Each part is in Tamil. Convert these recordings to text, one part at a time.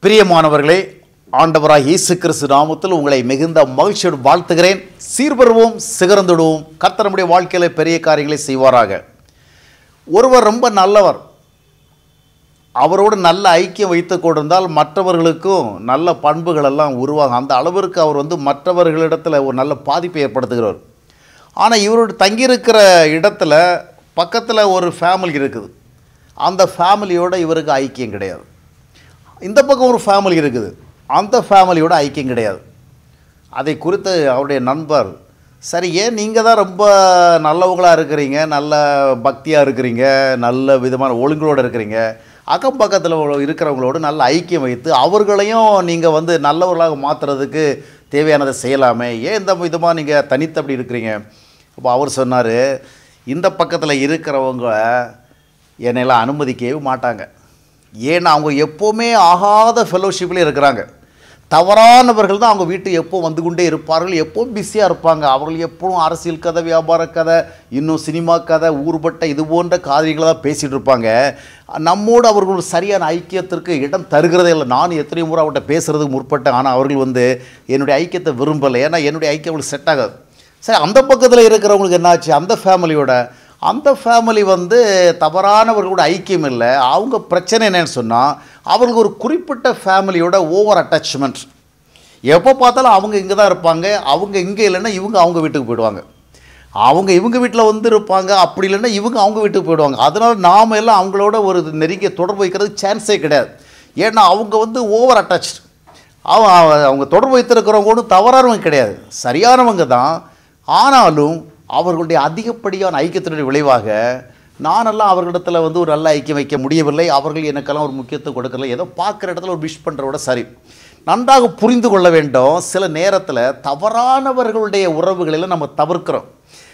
பிரியமானவர்களே ஆண்டவராய் இயேசு கிறிஸ்து நாமத்தில் உங்களை மிகுந்த மகிழ்ச்சியோடு வாழ்த்துகிறேன் சீர்பருவோம் சிகரந்துடுவோம் கர்த்தர் நம்முடைய வாழ்க்கையில் பெரிய காரியங்களை செய்வாராக ஒருவர் ரொம்ப நல்லவர் அவரோடு நல்ல ஐக்கியம் வைத்து கொண்டிருந்தால் மற்றவர்களுக்கும் நல்ல பண்புகள் எல்லாம் உருவாகும் அந்த அளவிற்கு அவர் வந்து மற்றவர்களிடத்தில் ஒரு நல்ல பாதிப்பை ஏற்படுத்துகிறவர் ஆனால் இவரோட தங்கியிருக்கிற இடத்துல பக்கத்தில் ஒரு ஃபேமிலி இருக்குது அந்த ஃபேமிலியோட இவருக்கு ஐக்கியம் கிடையாது இந்த பக்கம் ஒரு ஃபேமிலி இருக்குது அந்த ஃபேமிலியோட ஐக்கியம் கிடையாது அதை குறித்து அவருடைய நண்பர் சரி ஏன் நீங்கள் தான் ரொம்ப நல்லவங்களாக இருக்கிறீங்க நல்ல பக்தியாக இருக்கிறீங்க நல்ல விதமான ஒழுங்கோடு இருக்கிறீங்க அக்கம் பக்கத்தில் இருக்கிறவங்களோடு நல்ல ஐக்கியம் வைத்து அவர்களையும் நீங்கள் வந்து நல்லவர்களாக மாற்றுறதுக்கு தேவையானதை செய்யலாமே ஏன் இந்த விதமாக நீங்கள் தனித்து அப்படி இருக்கிறீங்க அப்போ அவர் சொன்னார் இந்த பக்கத்தில் இருக்கிறவங்க என்னையெல்லாம் அனுமதிக்கவே மாட்டாங்க ஏன்னா அவங்க எப்போவுமே ஆகாத ஃபெலோஷிப்லேயே இருக்கிறாங்க தவறானவர்கள் தான் அவங்க வீட்டுக்கு எப்போ வந்து கொண்டே இருப்பார்கள் எப்போவும் பிஸியாக இருப்பாங்க அவர்கள் எப்பவும் அரசியல் கதை வியாபார கதை இன்னும் சினிமா கதை ஊர்பட்ட இது போன்ற காரியங்களை தான் பேசிகிட்டு இருப்பாங்க நம்மோடு அவர்கள் ஒரு சரியான ஐக்கியத்திற்கு இடம் தருகிறதே இல்லை நான் எத்தனையோ முறை அவர்கிட்ட பேசுகிறதுக்கு முற்பட்டேன் ஆனால் அவர்கள் வந்து என்னுடைய ஐக்கியத்தை விரும்பலை ஏன்னா என்னுடைய ஐக்கியம் அவங்களுக்கு செட் ஆகாது சரி அந்த பக்கத்தில் இருக்கிறவங்களுக்கு என்னாச்சு அந்த ஃபேமிலியோட அந்த ஃபேமிலி வந்து தவறானவர்களோட ஐக்கியம் இல்லை அவங்க பிரச்சனை என்னன்னு சொன்னால் அவங்களுக்கு ஒரு குறிப்பிட்ட ஃபேமிலியோட ஓவர் அட்டாச்மெண்ட் எப்போ பார்த்தாலும் அவங்க இங்கே தான் இருப்பாங்க அவங்க இங்கே இல்லைன்னா இவங்க அவங்க வீட்டுக்கு போயிடுவாங்க அவங்க இவங்க வீட்டில் வந்து இருப்பாங்க அப்படி இல்லைன்னா இவங்க அவங்க வீட்டுக்கு போயிடுவாங்க அதனால் நாம் எல்லாம் அவங்களோட ஒரு நெருங்கிய தொடர்பு வைக்கிறதுக்கு சான்ஸே கிடையாது ஏன்னா அவங்க வந்து ஓவர் அட்டாச் அவன் அவங்க தொடர்பு வைத்திருக்கிறவங்க ஒன்றும் தவறானவங்க கிடையாது சரியானவங்க தான் ஆனாலும் அவர்களுடைய அதிகப்படியான ஐக்கியத்தினுடைய விளைவாக நானெல்லாம் அவர்களிடத்தில் வந்து ஒரு நல்ல ஐக்கியம் வைக்க முடியவில்லை அவர்கள் எனக்கெல்லாம் ஒரு முக்கியத்துவம் கொடுக்கல ஏதோ பார்க்குற இடத்துல ஒரு விஷ் பண்ணுறவோட சரி நன்றாக புரிந்து கொள்ள வேண்டும் சில நேரத்தில் தவறானவர்களுடைய உறவுகளில் நம்ம தவிர்க்கிறோம்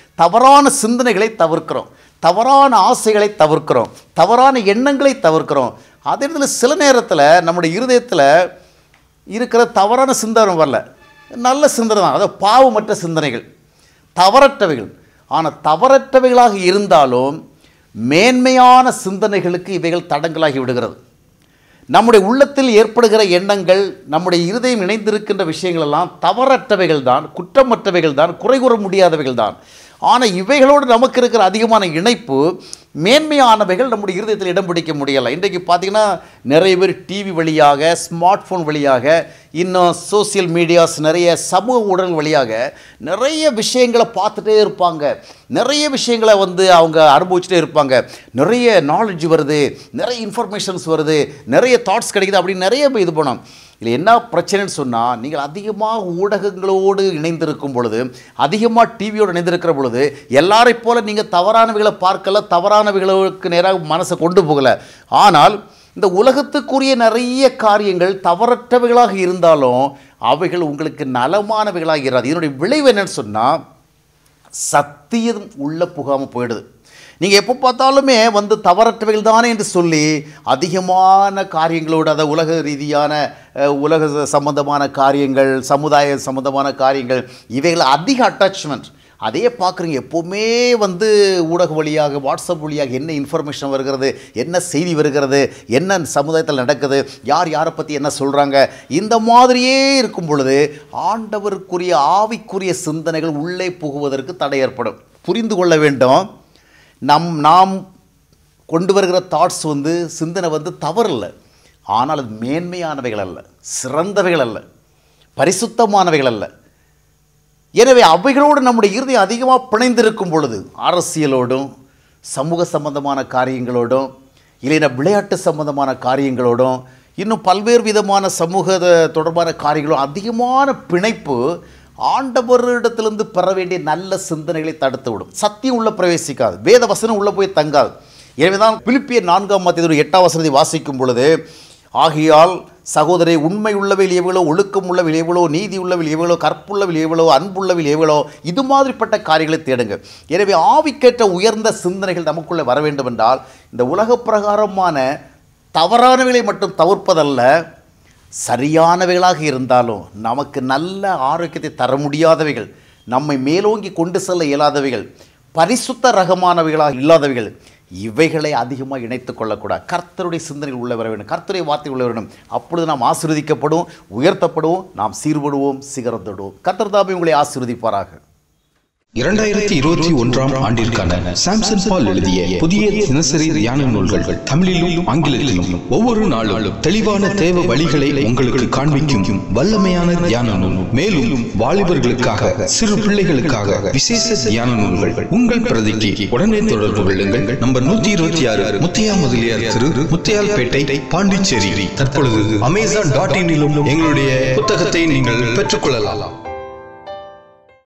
தவறான சிந்தனைகளை தவிர்க்கிறோம் தவறான ஆசைகளை தவிர்க்கிறோம் தவறான எண்ணங்களை தவிர்க்கிறோம் அதே இடத்துல சில நேரத்தில் நம்முடைய இருதயத்தில் இருக்கிற தவறான சிந்தனை வரல நல்ல சிந்தனை தான் அதாவது பாவமற்ற சிந்தனைகள் தவறற்றவைகள் ஆனால் தவறற்றவைகளாக இருந்தாலும் மேன்மையான சிந்தனைகளுக்கு இவைகள் தடங்களாகி விடுகிறது நம்முடைய உள்ளத்தில் ஏற்படுகிற எண்ணங்கள் நம்முடைய இருதயம் இணைந்திருக்கின்ற விஷயங்கள் எல்லாம் தவறற்றவைகள் தான் குற்றமற்றவைகள் தான் குறை கூற முடியாதவைகள் தான் ஆனால் இவைகளோடு நமக்கு இருக்கிற அதிகமான இணைப்பு மேன்மையானவைகள் நம்முடைய இருதயத்தில் இடம் பிடிக்க முடியலை இன்றைக்கு பார்த்தீங்கன்னா நிறைய பேர் டிவி வழியாக ஸ்மார்ட் ஃபோன் வழியாக இன்னும் சோசியல் மீடியாஸ் நிறைய சமூக ஊடகங்கள் வழியாக நிறைய விஷயங்களை பார்த்துட்டே இருப்பாங்க நிறைய விஷயங்களை வந்து அவங்க அனுபவிச்சுட்டே இருப்பாங்க நிறைய நாலேஜ் வருது நிறைய இன்ஃபர்மேஷன்ஸ் வருது நிறைய தாட்ஸ் கிடைக்குது அப்படின்னு நிறைய இது பண்ணோம் இதில் என்ன பிரச்சனைன்னு சொன்னால் நீங்கள் அதிகமாக ஊடகங்களோடு இணைந்திருக்கும் பொழுது அதிகமாக டிவியோடு இணைந்திருக்கிற பொழுது எல்லாரை போல் நீங்கள் தவறானவைகளை பார்க்கல தவறானவைகளுக்கு நேராக மனசை கொண்டு போகலை ஆனால் இந்த உலகத்துக்குரிய நிறைய காரியங்கள் தவறற்றவைகளாக இருந்தாலும் அவைகள் உங்களுக்கு நலமானவைகளாக இராது இதனுடைய விளைவு என்னன்னு சொன்னால் சத்தியம் உள்ள புகாமல் போயிடுது நீங்கள் எப்போ பார்த்தாலுமே வந்து தவறற்றவைகள் தானே என்று சொல்லி அதிகமான காரியங்களோடு அதை உலக ரீதியான அஹ், உலக சம்பந்தமான காரியங்கள் சமுதாய சம்பந்தமான காரியங்கள் இவைகள் அதிக அட்டாச்மெண்ட் அதே பார்க்குறீங்க எப்போவுமே வந்து ஊடக வழியாக வாட்ஸ்அப் வழியாக என்ன இன்ஃபர்மேஷன் வருகிறது என்ன செய்தி வருகிறது என்ன சமுதாயத்தில் நடக்குது யார் யாரை பற்றி என்ன சொல்கிறாங்க இந்த மாதிரியே இருக்கும் பொழுது ஆண்டவருக்குரிய ஆவிக்குரிய சிந்தனைகள் உள்ளே புகுவதற்கு தடை ஏற்படும் புரிந்து கொள்ள வேண்டும் நம் நாம் கொண்டு வருகிற தாட்ஸ் வந்து சிந்தனை வந்து தவறில்லை ஆனால் அது மேன்மையானவைகள் அல்ல சிறந்தவைகள் அல்ல பரிசுத்தமானவைகள் அல்ல எனவே அவைகளோடு நம்முடைய இருதயம் அதிகமாக பிணைந்திருக்கும் பொழுது அரசியலோடும் சமூக சம்பந்தமான காரியங்களோடும் இல்லைன்னா விளையாட்டு சம்பந்தமான காரியங்களோடும் இன்னும் பல்வேறு விதமான சமூக த- தொடர்பான காரியங்களும் அதிகமான பிணைப்பு ஆண்டவரிடத்திலிருந்து பெற வேண்டிய நல்ல சிந்தனைகளை தடுத்து விடும் சத்தியம் உள்ள பிரவேசிக்காது வேத வசனம் உள்ள போய் தங்காது எனவே தான் பிலிப்பிய நான்காம் மத்திய எட்டாம் வசனத்தை வாசிக்கும் பொழுது ஆகையால் சகோதரி உண்மை உள்ளவில் எவ்வளோ ஒழுக்கம் உள்ளவில் எவ்வளோ நீதி உள்ளவில் எவ்வளோ கற்புள்ளவில் எவ்வளோ அன்புள்ளவில் எவ்வளோ இது மாதிரிப்பட்ட காரியங்களை தேடுங்க எனவே ஆவிக்கேற்ற உயர்ந்த சிந்தனைகள் நமக்குள்ளே வர வேண்டும் என்றால் இந்த உலக பிரகாரமான தவறானவைகளை மட்டும் தவிர்ப்பதல்ல சரியானவைகளாக இருந்தாலும் நமக்கு நல்ல ஆரோக்கியத்தை தர முடியாதவைகள் நம்மை மேலோங்கி கொண்டு செல்ல இயலாதவைகள் பரிசுத்த ரகமானவைகளாக இல்லாதவைகள் இவைகளை அதிகமாக இணைத்து கொள்ளக்கூடாது கர்த்தருடைய சிந்தனைகள் உள்ள வர வேண்டும் கர்த்தருடைய வார்த்தை உள்ள வேண்டும் அப்பொழுது நாம் ஆசீர்வதிக்கப்படும் உயர்த்தப்படுவோம் நாம் சீர்படுவோம் சிகரத்தோடுவோம் கர்த்தர் தாமே உங்களை ஆசீர்வதிப்பாராக இரண்டாயிரத்தி இருபத்தி ஒன்றாம் ஆண்டிற்கான சாம்சன் பால் எழுதிய புதிய தினசரி தியான நூல்கள் தமிழிலும் ஆங்கிலத்திலும் ஒவ்வொரு நாளும் தெளிவான தேவ வழிகளை உங்களுக்கு காண்பிக்கும் வல்லமையான தியான நூல் மேலும் வாலிபர்களுக்காக சிறு பிள்ளைகளுக்காக விசேஷ தியான நூல்கள் உங்கள் பிரதிக்கு உடனே தொடர்பு கொள்ளுங்கள் நம்பர் நூத்தி இருபத்தி ஆறு முத்தையா முதலியார் திரு முத்தையால்பேட்டை பாண்டிச்சேரி தற்பொழுது அமேசான் டாட் இனிலும் எங்களுடைய புத்தகத்தை நீங்கள் பெற்றுக்கொள்ளலாம்